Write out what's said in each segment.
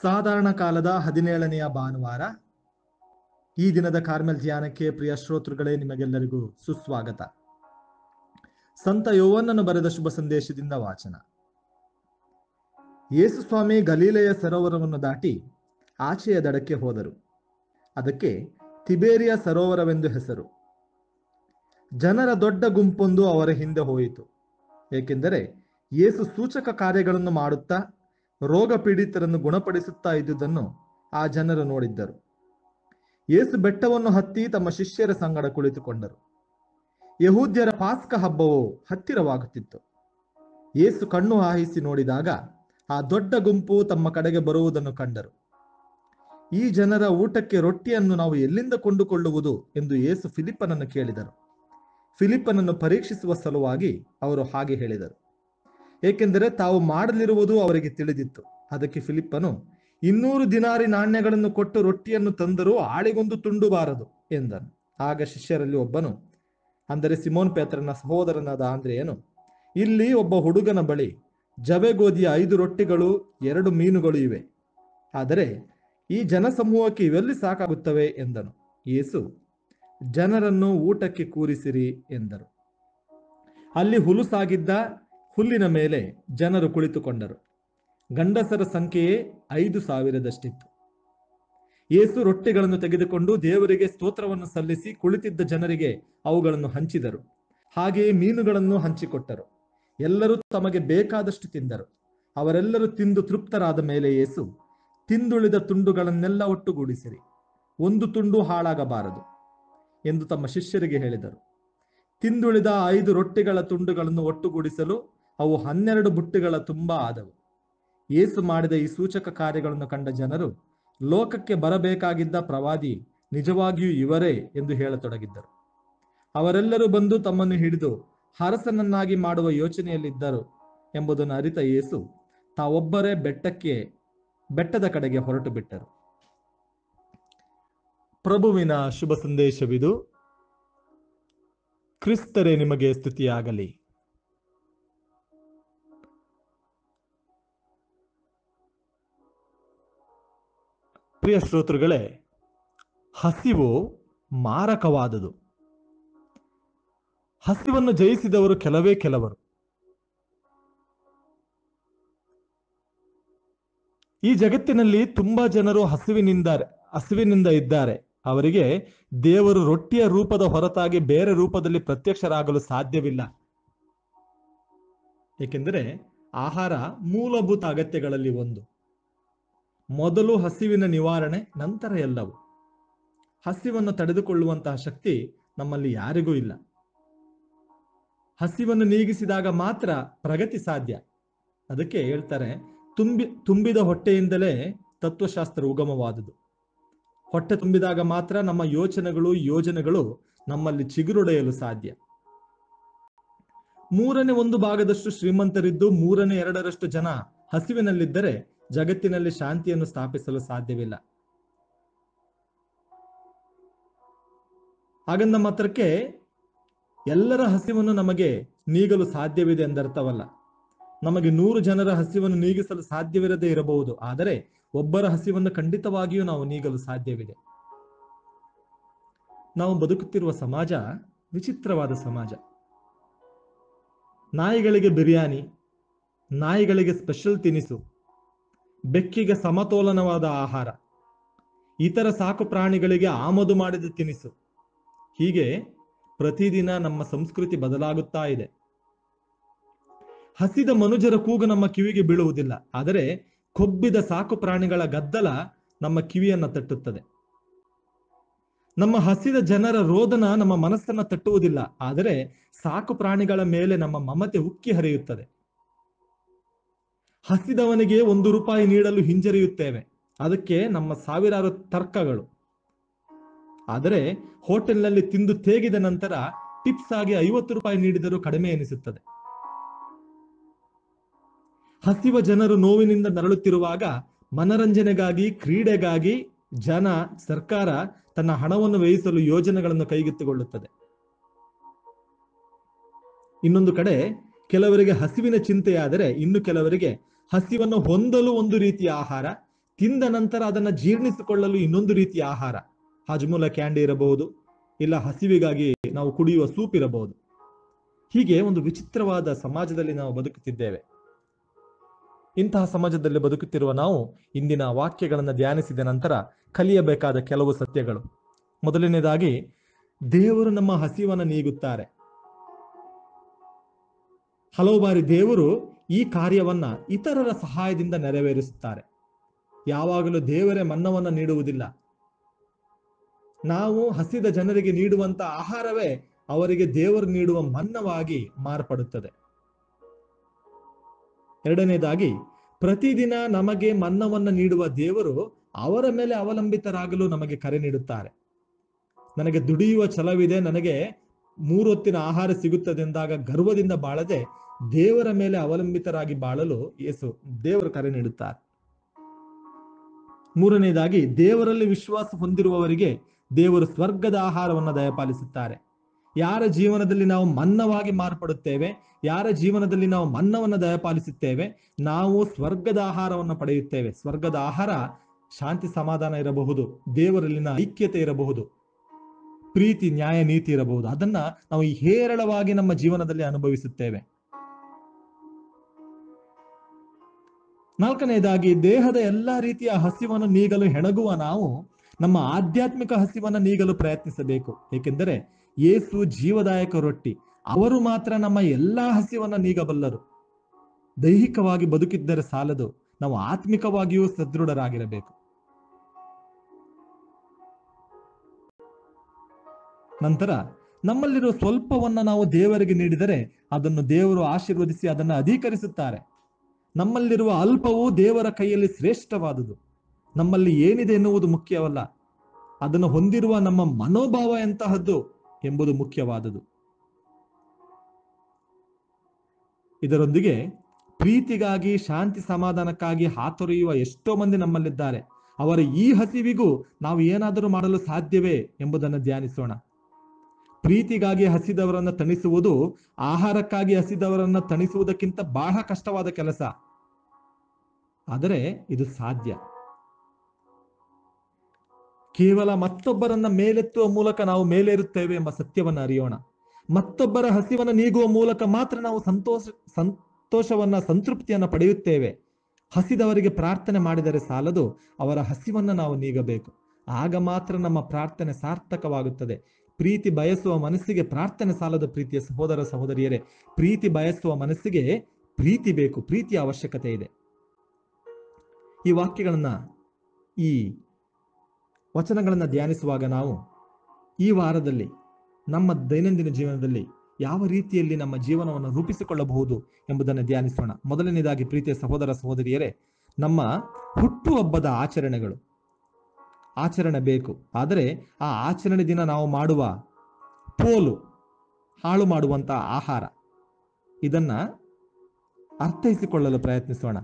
ಸಾಧಾರಣ ಕಾಲದ ಹದಿನೇಳನೆಯ ಭಾನುವಾರ ಈ ದಿನದ ಕಾರ್ಮೆಲ್ ಧ್ಯಾನಕ್ಕೆ ಪ್ರಿಯ ಶ್ರೋತೃಗಳೇ ನಿಮಗೆಲ್ಲರಿಗೂ ಸುಸ್ವಾಗತ ಸಂತ ಯೋವನ್ನನು ಬರೆದ ಶುಭ ಸಂದೇಶದಿಂದ ವಾಚನ ಯೇಸು ಸ್ವಾಮಿ ಗಲೀಲೆಯ ಸರೋವರವನ್ನು ದಾಟಿ ಆಚೆಯ ದಡಕ್ಕೆ ಹೋದರು ಅದಕ್ಕೆ ತಿಬೇರಿಯ ಸರೋವರವೆಂದು ಹೆಸರು ಜನರ ದೊಡ್ಡ ಗುಂಪೊಂದು ಅವರ ಹಿಂದೆ ಹೋಯಿತು ಏಕೆಂದರೆ ಯೇಸು ಸೂಚಕ ಕಾರ್ಯಗಳನ್ನು ಮಾಡುತ್ತಾ ರೋಗ ಪೀಡಿತರನ್ನು ಗುಣಪಡಿಸುತ್ತಾ ಇದ್ದುದನ್ನು ಆ ಜನರು ನೋಡಿದ್ದರು ಯೇಸು ಬೆಟ್ಟವನ್ನು ಹತ್ತಿ ತಮ್ಮ ಶಿಷ್ಯರ ಸಂಗಡ ಕುಳಿತುಕೊಂಡರು ಯಹೂದ್ಯರ ಪಾಸ್ಕ ಹಬ್ಬವು ಹತ್ತಿರವಾಗುತ್ತಿತ್ತು ಯೇಸು ಕಣ್ಣು ಹಾಯಿಸಿ ನೋಡಿದಾಗ ಆ ದೊಡ್ಡ ಗುಂಪು ತಮ್ಮ ಕಡೆಗೆ ಬರುವುದನ್ನು ಕಂಡರು ಈ ಜನರ ಊಟಕ್ಕೆ ರೊಟ್ಟಿಯನ್ನು ನಾವು ಎಲ್ಲಿಂದ ಕೊಂಡುಕೊಳ್ಳುವುದು ಎಂದು ಯೇಸು ಫಿಲಿಪ್ಪನನ್ನು ಕೇಳಿದರು ಫಿಲಿಪ್ಪನನ್ನು ಪರೀಕ್ಷಿಸುವ ಸಲುವಾಗಿ ಅವರು ಹಾಗೆ ಹೇಳಿದರು ಏಕೆಂದರೆ ತಾವು ಮಾಡಲಿರುವುದು ಅವರಿಗೆ ತಿಳಿದಿತ್ತು ಅದಕ್ಕೆ ಫಿಲಿಪ್ಪನು ಇನ್ನೂರು ದಿನಾರಿ ನಾಣ್ಯಗಳನ್ನು ಕೊಟ್ಟು ರೊಟ್ಟಿಯನ್ನು ತಂದರೂ ಆಳಿಗೊಂದು ತುಂಡು ಬಾರದು ಎಂದನು ಆಗ ಶಿಷ್ಯರಲ್ಲಿ ಒಬ್ಬನು ಅಂದರೆ ಸಿಮೋನ್ ಪೇತ್ರನ ಸಹೋದರನಾದ ಆಂದ್ರೆಯನು ಇಲ್ಲಿ ಒಬ್ಬ ಹುಡುಗನ ಬಳಿ ಜವೆಗೋದಿಯ ಐದು ರೊಟ್ಟಿಗಳು ಎರಡು ಮೀನುಗಳು ಇವೆ ಆದರೆ ಈ ಜನಸಮೂಹಕ್ಕೆ ಇವೆಲ್ಲಿ ಸಾಕಾಗುತ್ತವೆ ಎಂದನು ಯೇಸು ಜನರನ್ನು ಊಟಕ್ಕೆ ಕೂರಿಸಿರಿ ಎಂದರು ಅಲ್ಲಿ ಹುಲುಸಾಗಿದ್ದ ಹುಲ್ಲಿನ ಮೇಲೆ ಜನರು ಕುಳಿತುಕೊಂಡರು ಗಂಡಸರ ಸಂಖ್ಯೆಯೇ ಐದು ಸಾವಿರದಷ್ಟಿತ್ತು ಯೇಸು ರೊಟ್ಟಿಗಳನ್ನು ತೆಗೆದುಕೊಂಡು ದೇವರಿಗೆ ಸ್ತೋತ್ರವನ್ನು ಸಲ್ಲಿಸಿ ಕುಳಿತಿದ್ದ ಜನರಿಗೆ ಅವುಗಳನ್ನು ಹಂಚಿದರು ಹಾಗೆಯೇ ಮೀನುಗಳನ್ನು ಹಂಚಿಕೊಟ್ಟರು ಎಲ್ಲರೂ ತಮಗೆ ಬೇಕಾದಷ್ಟು ತಿಂದರು ಅವರೆಲ್ಲರೂ ತಿಂದು ತೃಪ್ತರಾದ ಮೇಲೆ ಯೇಸು ತಿಂದುಳಿದ ತುಂಡುಗಳನ್ನೆಲ್ಲ ಒಟ್ಟುಗೂಡಿಸಿರಿ ಒಂದು ತುಂಡು ಹಾಳಾಗಬಾರದು ಎಂದು ತಮ್ಮ ಶಿಷ್ಯರಿಗೆ ಹೇಳಿದರು ತಿಂದುಳಿದ ಐದು ರೊಟ್ಟಿಗಳ ತುಂಡುಗಳನ್ನು ಒಟ್ಟುಗೂಡಿಸಲು ಅವು ಹನ್ನೆರಡು ಬುಟ್ಟಿಗಳ ತುಂಬಾ ಆದವು ಯೇಸು ಮಾಡಿದ ಈ ಸೂಚಕ ಕಾರ್ಯಗಳನ್ನು ಕಂಡ ಜನರು ಲೋಕಕ್ಕೆ ಬರಬೇಕಾಗಿದ್ದ ಪ್ರವಾದಿ ನಿಜವಾಗಿಯೂ ಇವರೇ ಎಂದು ಹೇಳತೊಡಗಿದ್ದರು ಅವರೆಲ್ಲರೂ ಬಂದು ತಮ್ಮನ್ನು ಹಿಡಿದು ಹರಸನನ್ನಾಗಿ ಮಾಡುವ ಯೋಚನೆಯಲ್ಲಿದ್ದರು ಎಂಬುದನ್ನು ಅರಿತ ಯೇಸು ತಾವೊಬ್ಬರೇ ಬೆಟ್ಟಕ್ಕೆ ಬೆಟ್ಟದ ಕಡೆಗೆ ಹೊರಟು ಬಿಟ್ಟರು ಪ್ರಭುವಿನ ಶುಭ ಸಂದೇಶವಿದು ಕ್ರಿಸ್ತರೇ ನಿಮಗೆ ಸ್ತುತಿಯಾಗಲಿ ಪ್ರಿಯ ಶ್ರೋತೃಗಳೇ ಹಸಿವು ಮಾರಕವಾದುದು ಹಸಿವನ್ನು ಜಯಿಸಿದವರು ಕೆಲವೇ ಕೆಲವರು ಈ ಜಗತ್ತಿನಲ್ಲಿ ತುಂಬಾ ಜನರು ಹಸಿವಿನಿಂದ ಹಸಿವಿನಿಂದ ಇದ್ದಾರೆ ಅವರಿಗೆ ದೇವರು ರೊಟ್ಟಿಯ ರೂಪದ ಹೊರತಾಗಿ ಬೇರೆ ರೂಪದಲ್ಲಿ ಪ್ರತ್ಯಕ್ಷರಾಗಲು ಸಾಧ್ಯವಿಲ್ಲ ಏಕೆಂದರೆ ಆಹಾರ ಮೂಲಭೂತ ಅಗತ್ಯಗಳಲ್ಲಿ ಒಂದು ಮೊದಲು ಹಸಿವಿನ ನಿವಾರಣೆ ನಂತರ ಎಲ್ಲವೂ ಹಸಿವನ್ನು ತಡೆದುಕೊಳ್ಳುವಂತಹ ಶಕ್ತಿ ನಮ್ಮಲ್ಲಿ ಯಾರಿಗೂ ಇಲ್ಲ ಹಸಿವನ್ನು ನೀಗಿಸಿದಾಗ ಮಾತ್ರ ಪ್ರಗತಿ ಸಾಧ್ಯ ಅದಕ್ಕೆ ಹೇಳ್ತಾರೆ ತುಂಬಿ ತುಂಬಿದ ಹೊಟ್ಟೆಯಿಂದಲೇ ತತ್ವಶಾಸ್ತ್ರ ಉಗಮವಾದುದು ಹೊಟ್ಟೆ ತುಂಬಿದಾಗ ಮಾತ್ರ ನಮ್ಮ ಯೋಚನೆಗಳು ಯೋಜನೆಗಳು ನಮ್ಮಲ್ಲಿ ಚಿಗುರೊಡೆಯಲು ಸಾಧ್ಯ ಮೂರನೇ ಒಂದು ಭಾಗದಷ್ಟು ಶ್ರೀಮಂತರಿದ್ದು ಮೂರನೇ ಎರಡರಷ್ಟು ಜನ ಹಸಿವಿನಲ್ಲಿದ್ದರೆ ಜಗತ್ತಿನಲ್ಲಿ ಶಾಂತಿಯನ್ನು ಸ್ಥಾಪಿಸಲು ಸಾಧ್ಯವಿಲ್ಲ ಹಾಗಂದ ಮಾತ್ರಕ್ಕೆ ಎಲ್ಲರ ಹಸಿವನ್ನು ನಮಗೆ ನೀಗಲು ಸಾಧ್ಯವಿದೆ ಎಂದರ್ಥವಲ್ಲ ನಮಗೆ ನೂರು ಜನರ ಹಸಿವನ್ನು ನೀಗಿಸಲು ಸಾಧ್ಯವಿರದೇ ಇರಬಹುದು ಆದರೆ ಒಬ್ಬರ ಹಸಿವನ್ನು ಖಂಡಿತವಾಗಿಯೂ ನಾವು ನೀಗಲು ಸಾಧ್ಯವಿದೆ ನಾವು ಬದುಕುತ್ತಿರುವ ಸಮಾಜ ವಿಚಿತ್ರವಾದ ಸಮಾಜ ನಾಯಿಗಳಿಗೆ ಬಿರಿಯಾನಿ ನಾಯಿಗಳಿಗೆ ಸ್ಪೆಷಲ್ ತಿನಿಸು ಬೆಕ್ಕಿಗೆ ಸಮತೋಲನವಾದ ಆಹಾರ ಇತರ ಸಾಕು ಪ್ರಾಣಿಗಳಿಗೆ ಆಮದು ಮಾಡಿದ ತಿನಿಸು ಹೀಗೆ ಪ್ರತಿದಿನ ನಮ್ಮ ಸಂಸ್ಕೃತಿ ಬದಲಾಗುತ್ತಾ ಇದೆ ಹಸಿದ ಮನುಜರ ಕೂಗು ನಮ್ಮ ಕಿವಿಗೆ ಬೀಳುವುದಿಲ್ಲ ಆದರೆ ಕೊಬ್ಬಿದ ಸಾಕು ಪ್ರಾಣಿಗಳ ಗದ್ದಲ ನಮ್ಮ ಕಿವಿಯನ್ನ ತಟ್ಟುತ್ತದೆ ನಮ್ಮ ಹಸಿದ ಜನರ ರೋದನ ನಮ್ಮ ಮನಸ್ಸನ್ನ ತಟ್ಟುವುದಿಲ್ಲ ಆದರೆ ಸಾಕು ಪ್ರಾಣಿಗಳ ಮೇಲೆ ನಮ್ಮ ಮಮತೆ ಉಕ್ಕಿ ಹರಿಯುತ್ತದೆ ಹಸಿದವನಿಗೆ ಒಂದು ರೂಪಾಯಿ ನೀಡಲು ಹಿಂಜರಿಯುತ್ತೇವೆ ಅದಕ್ಕೆ ನಮ್ಮ ಸಾವಿರಾರು ತರ್ಕಗಳು ಆದರೆ ಹೋಟೆಲ್ನಲ್ಲಿ ತಿಂದು ತೇಗಿದ ನಂತರ ಟಿಪ್ಸ್ ಆಗಿ ಐವತ್ತು ರೂಪಾಯಿ ನೀಡಿದರೂ ಕಡಿಮೆ ಎನಿಸುತ್ತದೆ ಹಸಿವ ಜನರು ನೋವಿನಿಂದ ನರಳುತ್ತಿರುವಾಗ ಮನರಂಜನೆಗಾಗಿ ಕ್ರೀಡೆಗಾಗಿ ಜನ ಸರ್ಕಾರ ತನ್ನ ಹಣವನ್ನು ವ್ಯಯಿಸಲು ಯೋಜನೆಗಳನ್ನು ಕೈಗೆತ್ತಿಕೊಳ್ಳುತ್ತದೆ ಇನ್ನೊಂದು ಕಡೆ ಕೆಲವರಿಗೆ ಹಸಿವಿನ ಚಿಂತೆಯಾದರೆ ಇನ್ನು ಕೆಲವರಿಗೆ ಹಸಿವನ್ನು ಹೊಂದಲು ಒಂದು ರೀತಿಯ ಆಹಾರ ತಿಂದ ನಂತರ ಅದನ್ನ ಜೀರ್ಣಿಸಿಕೊಳ್ಳಲು ಇನ್ನೊಂದು ರೀತಿಯ ಆಹಾರ ಹಜಮೂಲ ಕ್ಯಾಂಡಿ ಇರಬಹುದು ಇಲ್ಲ ಹಸಿವಿಗಾಗಿ ನಾವು ಕುಡಿಯುವ ಸೂಪ್ ಇರಬಹುದು ಹೀಗೆ ಒಂದು ವಿಚಿತ್ರವಾದ ಸಮಾಜದಲ್ಲಿ ನಾವು ಬದುಕುತ್ತಿದ್ದೇವೆ ಇಂತಹ ಸಮಾಜದಲ್ಲಿ ಬದುಕುತ್ತಿರುವ ನಾವು ಇಂದಿನ ವಾಕ್ಯಗಳನ್ನು ಧ್ಯಾನಿಸಿದ ನಂತರ ಕಲಿಯಬೇಕಾದ ಕೆಲವು ಸತ್ಯಗಳು ಮೊದಲನೇದಾಗಿ ದೇವರು ನಮ್ಮ ಹಸಿವನ್ನು ನೀಗುತ್ತಾರೆ ಹಲವು ಬಾರಿ ದೇವರು ಈ ಕಾರ್ಯವನ್ನ ಇತರರ ಸಹಾಯದಿಂದ ನೆರವೇರಿಸುತ್ತಾರೆ ಯಾವಾಗಲೂ ದೇವರೇ ಮನ್ನವನ್ನ ನೀಡುವುದಿಲ್ಲ ನಾವು ಹಸಿದ ಜನರಿಗೆ ನೀಡುವಂತ ಆಹಾರವೇ ಅವರಿಗೆ ದೇವರು ನೀಡುವ ಮನ್ನವಾಗಿ ಮಾರ್ಪಡುತ್ತದೆ ಎರಡನೇದಾಗಿ ಪ್ರತಿದಿನ ನಮಗೆ ಮನ್ನವನ್ನ ನೀಡುವ ದೇವರು ಅವರ ಮೇಲೆ ಅವಲಂಬಿತರಾಗಲು ನಮಗೆ ಕರೆ ನೀಡುತ್ತಾರೆ ನನಗೆ ದುಡಿಯುವ ಛಲವಿದೆ ನನಗೆ ಮೂರೊತ್ತಿನ ಆಹಾರ ಸಿಗುತ್ತದೆ ಎಂದಾಗ ಗರ್ವದಿಂದ ಬಾಳದೆ ದೇವರ ಮೇಲೆ ಅವಲಂಬಿತರಾಗಿ ಬಾಳಲು ಯೇಸು ದೇವರು ಕರೆ ನೀಡುತ್ತಾರೆ ಮೂರನೇದಾಗಿ ದೇವರಲ್ಲಿ ವಿಶ್ವಾಸ ಹೊಂದಿರುವವರಿಗೆ ದೇವರು ಸ್ವರ್ಗದ ಆಹಾರವನ್ನು ದಯಪಾಲಿಸುತ್ತಾರೆ ಯಾರ ಜೀವನದಲ್ಲಿ ನಾವು ಮನ್ನವಾಗಿ ಮಾರ್ಪಡುತ್ತೇವೆ ಯಾರ ಜೀವನದಲ್ಲಿ ನಾವು ಮನ್ನವನ್ನು ದಯಪಾಲಿಸುತ್ತೇವೆ ನಾವು ಸ್ವರ್ಗದ ಆಹಾರವನ್ನು ಪಡೆಯುತ್ತೇವೆ ಸ್ವರ್ಗದ ಆಹಾರ ಶಾಂತಿ ಸಮಾಧಾನ ಇರಬಹುದು ದೇವರಲ್ಲಿನ ಐಕ್ಯತೆ ಇರಬಹುದು ಪ್ರೀತಿ ನ್ಯಾಯ ನೀತಿ ಇರಬಹುದು ಅದನ್ನ ನಾವು ಹೇರಳವಾಗಿ ನಮ್ಮ ಜೀವನದಲ್ಲಿ ಅನುಭವಿಸುತ್ತೇವೆ ನಾಲ್ಕನೆಯದಾಗಿ ದೇಹದ ಎಲ್ಲಾ ರೀತಿಯ ಹಸಿವನ್ನು ನೀಗಲು ಹೆಣಗುವ ನಾವು ನಮ್ಮ ಆಧ್ಯಾತ್ಮಿಕ ಹಸಿವನ್ನು ನೀಗಲು ಪ್ರಯತ್ನಿಸಬೇಕು ಏಕೆಂದರೆ ಯೇಸು ಜೀವದಾಯಕ ರೊಟ್ಟಿ ಅವರು ಮಾತ್ರ ನಮ್ಮ ಎಲ್ಲಾ ಹಸಿವನ್ನ ನೀಗಬಲ್ಲರು ದೈಹಿಕವಾಗಿ ಬದುಕಿದ್ದರೆ ಸಾಲದು ನಾವು ಆತ್ಮಿಕವಾಗಿಯೂ ಸದೃಢರಾಗಿರಬೇಕು ನಂತರ ನಮ್ಮಲ್ಲಿರುವ ಸ್ವಲ್ಪವನ್ನ ನಾವು ದೇವರಿಗೆ ನೀಡಿದರೆ ಅದನ್ನು ದೇವರು ಆಶೀರ್ವದಿಸಿ ಅದನ್ನು ಅಧಿಕರಿಸುತ್ತಾರೆ ನಮ್ಮಲ್ಲಿರುವ ಅಲ್ಪವು ದೇವರ ಕೈಯಲ್ಲಿ ಶ್ರೇಷ್ಠವಾದುದು ನಮ್ಮಲ್ಲಿ ಏನಿದೆ ಎನ್ನುವುದು ಮುಖ್ಯವಲ್ಲ ಅದನ್ನು ಹೊಂದಿರುವ ನಮ್ಮ ಮನೋಭಾವ ಎಂತಹದ್ದು ಎಂಬುದು ಮುಖ್ಯವಾದುದು ಇದರೊಂದಿಗೆ ಪ್ರೀತಿಗಾಗಿ ಶಾಂತಿ ಸಮಾಧಾನಕ್ಕಾಗಿ ಹಾತೊರೆಯುವ ಎಷ್ಟೋ ಮಂದಿ ನಮ್ಮಲ್ಲಿದ್ದಾರೆ ಅವರ ಈ ಹಸಿವಿಗೂ ನಾವು ಏನಾದರೂ ಮಾಡಲು ಸಾಧ್ಯವೇ ಎಂಬುದನ್ನು ಧ್ಯಾನಿಸೋಣ ಪ್ರೀತಿಗಾಗಿ ಹಸಿದವರನ್ನ ತಣಿಸುವುದು ಆಹಾರಕ್ಕಾಗಿ ಹಸಿದವರನ್ನ ತಣಿಸುವುದಕ್ಕಿಂತ ಬಹಳ ಕಷ್ಟವಾದ ಕೆಲಸ ಆದರೆ ಇದು ಸಾಧ್ಯ ಕೇವಲ ಮತ್ತೊಬ್ಬರನ್ನ ಮೇಲೆತ್ತುವ ಮೂಲಕ ನಾವು ಮೇಲೇರುತ್ತೇವೆ ಎಂಬ ಸತ್ಯವನ್ನ ಅರಿಯೋಣ ಮತ್ತೊಬ್ಬರ ಹಸಿವನ್ನ ನೀಗುವ ಮೂಲಕ ಮಾತ್ರ ನಾವು ಸಂತೋಷ ಸಂತೋಷವನ್ನ ಸಂತೃಪ್ತಿಯನ್ನ ಪಡೆಯುತ್ತೇವೆ ಹಸಿದವರಿಗೆ ಪ್ರಾರ್ಥನೆ ಮಾಡಿದರೆ ಸಾಲದು ಅವರ ಹಸಿವನ್ನ ನಾವು ನೀಗಬೇಕು ಆಗ ಮಾತ್ರ ನಮ್ಮ ಪ್ರಾರ್ಥನೆ ಸಾರ್ಥಕವಾಗುತ್ತದೆ ಪ್ರೀತಿ ಬಯಸುವ ಮನಸ್ಸಿಗೆ ಪ್ರಾರ್ಥನೆ ಸಾಲದ ಪ್ರೀತಿಯ ಸಹೋದರ ಸಹೋದರಿಯರೇ ಪ್ರೀತಿ ಬಯಸುವ ಮನಸ್ಸಿಗೆ ಪ್ರೀತಿ ಬೇಕು ಪ್ರೀತಿಯ ಅವಶ್ಯಕತೆ ಇದೆ ಈ ವಾಕ್ಯಗಳನ್ನ ಈ ವಚನಗಳನ್ನ ಧ್ಯಾನಿಸುವಾಗ ನಾವು ಈ ವಾರದಲ್ಲಿ ನಮ್ಮ ದೈನಂದಿನ ಜೀವನದಲ್ಲಿ ಯಾವ ರೀತಿಯಲ್ಲಿ ನಮ್ಮ ಜೀವನವನ್ನು ರೂಪಿಸಿಕೊಳ್ಳಬಹುದು ಎಂಬುದನ್ನು ಧ್ಯಾನಿಸೋಣ ಮೊದಲನೇದಾಗಿ ಪ್ರೀತಿಯ ಸಹೋದರ ಸಹೋದರಿಯರೇ ನಮ್ಮ ಹುಟ್ಟುಹಬ್ಬದ ಆಚರಣೆಗಳು ಆಚರಣೆ ಬೇಕು ಆದರೆ ಆ ಆಚರಣೆ ದಿನ ನಾವು ಮಾಡುವ ಪೋಲು ಹಾಳು ಮಾಡುವಂತ ಆಹಾರ ಇದನ್ನ ಅರ್ಥೈಸಿಕೊಳ್ಳಲು ಪ್ರಯತ್ನಿಸೋಣ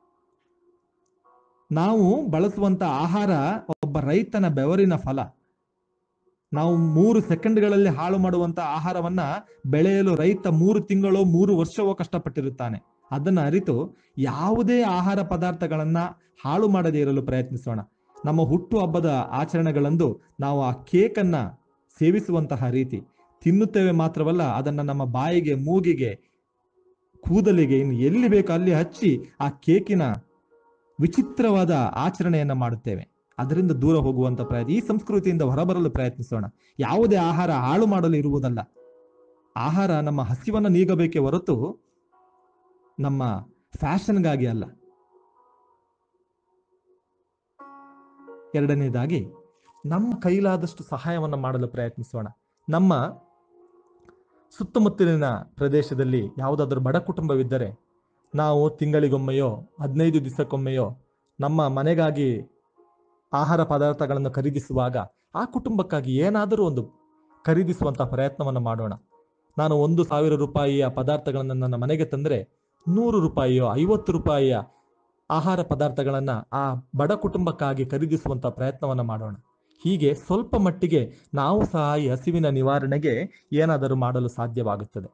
ನಾವು ಬಳಸುವಂತ ಆಹಾರ ಒಬ್ಬ ರೈತನ ಬೆವರಿನ ಫಲ ನಾವು ಮೂರು ಸೆಕೆಂಡ್ಗಳಲ್ಲಿ ಹಾಳು ಮಾಡುವಂತ ಆಹಾರವನ್ನ ಬೆಳೆಯಲು ರೈತ ಮೂರು ತಿಂಗಳು ಮೂರು ವರ್ಷವೋ ಕಷ್ಟಪಟ್ಟಿರುತ್ತಾನೆ ಅದನ್ನ ಅರಿತು ಯಾವುದೇ ಆಹಾರ ಪದಾರ್ಥಗಳನ್ನ ಹಾಳು ಮಾಡದೇ ಇರಲು ಪ್ರಯತ್ನಿಸೋಣ ನಮ್ಮ ಹುಟ್ಟು ಹಬ್ಬದ ಆಚರಣೆಗಳಂದು ನಾವು ಆ ಕೇಕನ್ನ ಸೇವಿಸುವಂತಹ ರೀತಿ ತಿನ್ನುತ್ತೇವೆ ಮಾತ್ರವಲ್ಲ ಅದನ್ನ ನಮ್ಮ ಬಾಯಿಗೆ ಮೂಗಿಗೆ ಕೂದಲಿಗೆ ಇನ್ನು ಎಲ್ಲಿ ಬೇಕೋ ಅಲ್ಲಿ ಹಚ್ಚಿ ಆ ಕೇಕಿನ ವಿಚಿತ್ರವಾದ ಆಚರಣೆಯನ್ನ ಮಾಡುತ್ತೇವೆ ಅದರಿಂದ ದೂರ ಹೋಗುವಂತ ಪ್ರಯತ್ನ ಈ ಸಂಸ್ಕೃತಿಯಿಂದ ಹೊರಬರಲು ಪ್ರಯತ್ನಿಸೋಣ ಯಾವುದೇ ಆಹಾರ ಹಾಳು ಮಾಡಲು ಇರುವುದಲ್ಲ ಆಹಾರ ನಮ್ಮ ಹಸಿವನ್ನು ನೀಗಬೇಕೇ ಹೊರತು ನಮ್ಮ ಫ್ಯಾಷನ್ಗಾಗಿ ಅಲ್ಲ ಎರಡನೇದಾಗಿ ನಮ್ಮ ಕೈಲಾದಷ್ಟು ಸಹಾಯವನ್ನು ಮಾಡಲು ಪ್ರಯತ್ನಿಸೋಣ ನಮ್ಮ ಸುತ್ತಮುತ್ತಲಿನ ಪ್ರದೇಶದಲ್ಲಿ ಯಾವುದಾದ್ರೂ ಬಡ ಕುಟುಂಬವಿದ್ದರೆ ನಾವು ತಿಂಗಳಿಗೊಮ್ಮೆಯೋ ಹದಿನೈದು ದಿವಸಕ್ಕೊಮ್ಮೆಯೋ ನಮ್ಮ ಮನೆಗಾಗಿ ಆಹಾರ ಪದಾರ್ಥಗಳನ್ನು ಖರೀದಿಸುವಾಗ ಆ ಕುಟುಂಬಕ್ಕಾಗಿ ಏನಾದರೂ ಒಂದು ಖರೀದಿಸುವಂತಹ ಪ್ರಯತ್ನವನ್ನು ಮಾಡೋಣ ನಾನು ಒಂದು ಸಾವಿರ ರೂಪಾಯಿಯ ಪದಾರ್ಥಗಳನ್ನು ನನ್ನ ಮನೆಗೆ ತಂದರೆ ನೂರು ರೂಪಾಯಿಯೋ ಐವತ್ತು ರೂಪಾಯಿಯ ಆಹಾರ ಪದಾರ್ಥಗಳನ್ನ ಆ ಬಡ ಕುಟುಂಬಕ್ಕಾಗಿ ಖರೀದಿಸುವಂತ ಪ್ರಯತ್ನವನ್ನ ಮಾಡೋಣ ಹೀಗೆ ಸ್ವಲ್ಪ ಮಟ್ಟಿಗೆ ನಾವು ಸಹ ಈ ಹಸಿವಿನ ನಿವಾರಣೆಗೆ ಏನಾದರೂ ಮಾಡಲು ಸಾಧ್ಯವಾಗುತ್ತದೆ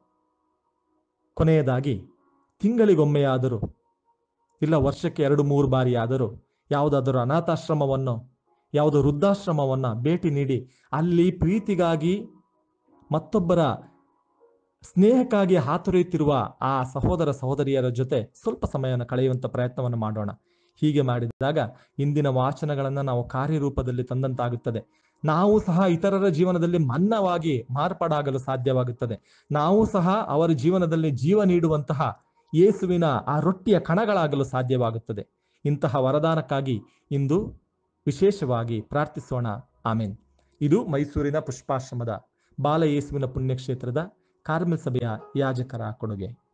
ಕೊನೆಯದಾಗಿ ತಿಂಗಳಿಗೊಮ್ಮೆಯಾದರೂ ಇಲ್ಲ ವರ್ಷಕ್ಕೆ ಎರಡು ಮೂರು ಬಾರಿ ಆದರೂ ಯಾವುದಾದರೂ ಅನಾಥಾಶ್ರಮವನ್ನು ಯಾವುದೋ ವೃದ್ಧಾಶ್ರಮವನ್ನು ಭೇಟಿ ನೀಡಿ ಅಲ್ಲಿ ಪ್ರೀತಿಗಾಗಿ ಮತ್ತೊಬ್ಬರ ಸ್ನೇಹಕ್ಕಾಗಿ ಹಾತೊರೆಯುತ್ತಿರುವ ಆ ಸಹೋದರ ಸಹೋದರಿಯರ ಜೊತೆ ಸ್ವಲ್ಪ ಸಮಯವನ್ನು ಕಳೆಯುವಂತ ಪ್ರಯತ್ನವನ್ನು ಮಾಡೋಣ ಹೀಗೆ ಮಾಡಿದಾಗ ಇಂದಿನ ವಾಚನಗಳನ್ನು ನಾವು ಕಾರ್ಯರೂಪದಲ್ಲಿ ತಂದಂತಾಗುತ್ತದೆ ನಾವು ಸಹ ಇತರರ ಜೀವನದಲ್ಲಿ ಮನ್ನವಾಗಿ ಮಾರ್ಪಾಡಾಗಲು ಸಾಧ್ಯವಾಗುತ್ತದೆ ನಾವು ಸಹ ಅವರ ಜೀವನದಲ್ಲಿ ಜೀವ ನೀಡುವಂತಹ ಯೇಸುವಿನ ಆ ರೊಟ್ಟಿಯ ಕಣಗಳಾಗಲು ಸಾಧ್ಯವಾಗುತ್ತದೆ ಇಂತಹ ವರದಾನಕ್ಕಾಗಿ ಇಂದು ವಿಶೇಷವಾಗಿ ಪ್ರಾರ್ಥಿಸೋಣ ಆಮೇನ್ ಇದು ಮೈಸೂರಿನ ಪುಷ್ಪಾಶ್ರಮದ ಬಾಲ ಯೇಸುವಿನ ಪುಣ್ಯಕ್ಷೇತ್ರದ ಕಾರ್ಮೆಲ್ ಸಭೆಯ ಯಾಜಕರ ಕೊಡುಗೆ